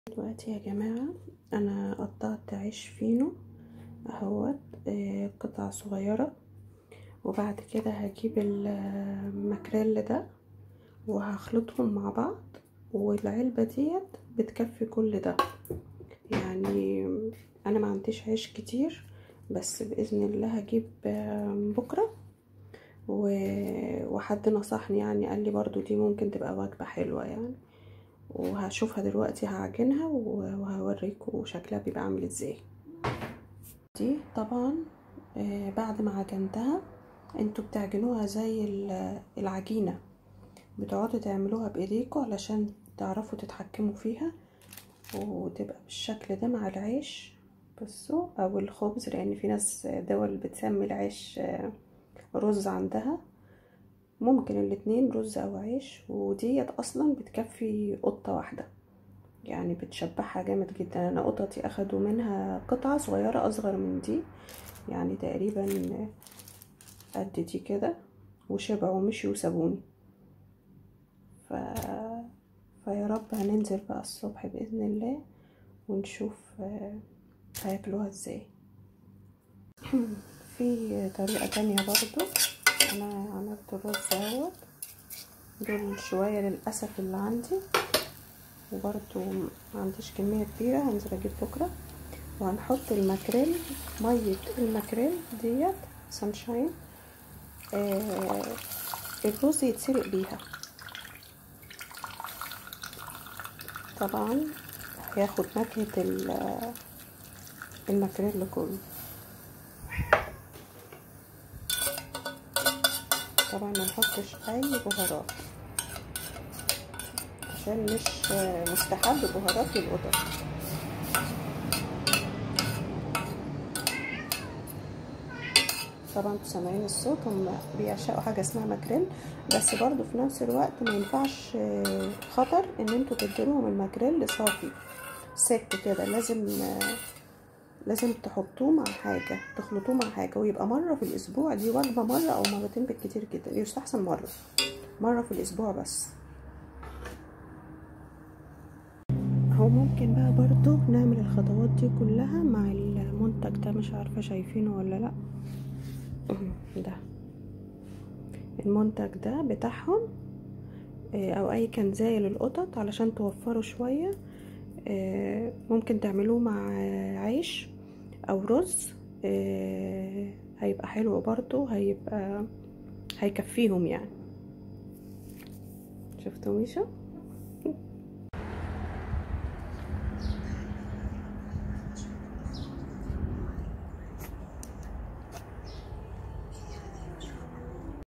دلوقتي يا جماعة انا قطعت عيش فينو اهوت آه، قطع صغيرة وبعد كده هجيب الماكريل ده وهخلطهم مع بعض والعلبة ديت بتكفي كل ده يعني انا ما عنديش عيش كتير بس باذن الله هجيب آه، بكرة وحد نصحني يعني قال لي برضو دي ممكن تبقى وجبة حلوة يعني وهشوفها دلوقتي هعجنها وهوريكم شكلها بيبقى عامل ازاي دي طبعا آه بعد ما عجنتها انتوا بتعجنوها زي العجينة بتقعدوا تعملوها بايديكوا علشان تعرفوا تتحكموا فيها وتبقى بالشكل ده مع العيش بصوا او الخبز لان في ناس دول بتسمي العيش رز عندها ممكن الاتنين رز او عيش وديت اصلا بتكفي قطة واحدة يعني بتشبعها جامد جدا انا قطتي اخدوا منها قطعة صغيرة اصغر من دي يعني تقريبا قد دي كده وشبعوا ومشيوا وسابوني ف... فيا رب هننزل بقى الصبح باذن الله ونشوف هياكلوها ازاي في طريقة تانية برضو انا عملت الرز اهوت دول شويه للاسف اللي عندي وبرده ما عنديش كميه كبيره هنزل اجيب بكره وهنحط الماكريل ميه الماكريل ديت سانشاين آه الرز يتسلق بيها طبعا هياخد نكهه الماكريل كله طبعا ما نحطش اي بهارات عشان مش مستحب بهارات للقطط طبعا انتوا سامعين الصوت هم بيعشقوا حاجه اسمها ماكريل بس برضو في نفس الوقت ما ينفعش خطر ان انتوا تديلهم الماكريل صافي سك كده لازم لازم تحطوه مع حاجة تخلطوه مع حاجة ويبقى مرة في الأسبوع دي وجبة مرة أو مرتين بالكتير جدا يستحسن مرة مرة في الأسبوع بس هو ممكن بقى برضو نعمل الخطوات دي كلها مع المنتج ده مش عارفة شايفينه ولا لأ ده المنتج ده بتاعهم أو أي كنزاية للقطط علشان توفروا شوية ممكن تعملوه مع عيش او رز هيبقى حلو برضو هيبقى هيكفيهم يعني شفتوا ميشا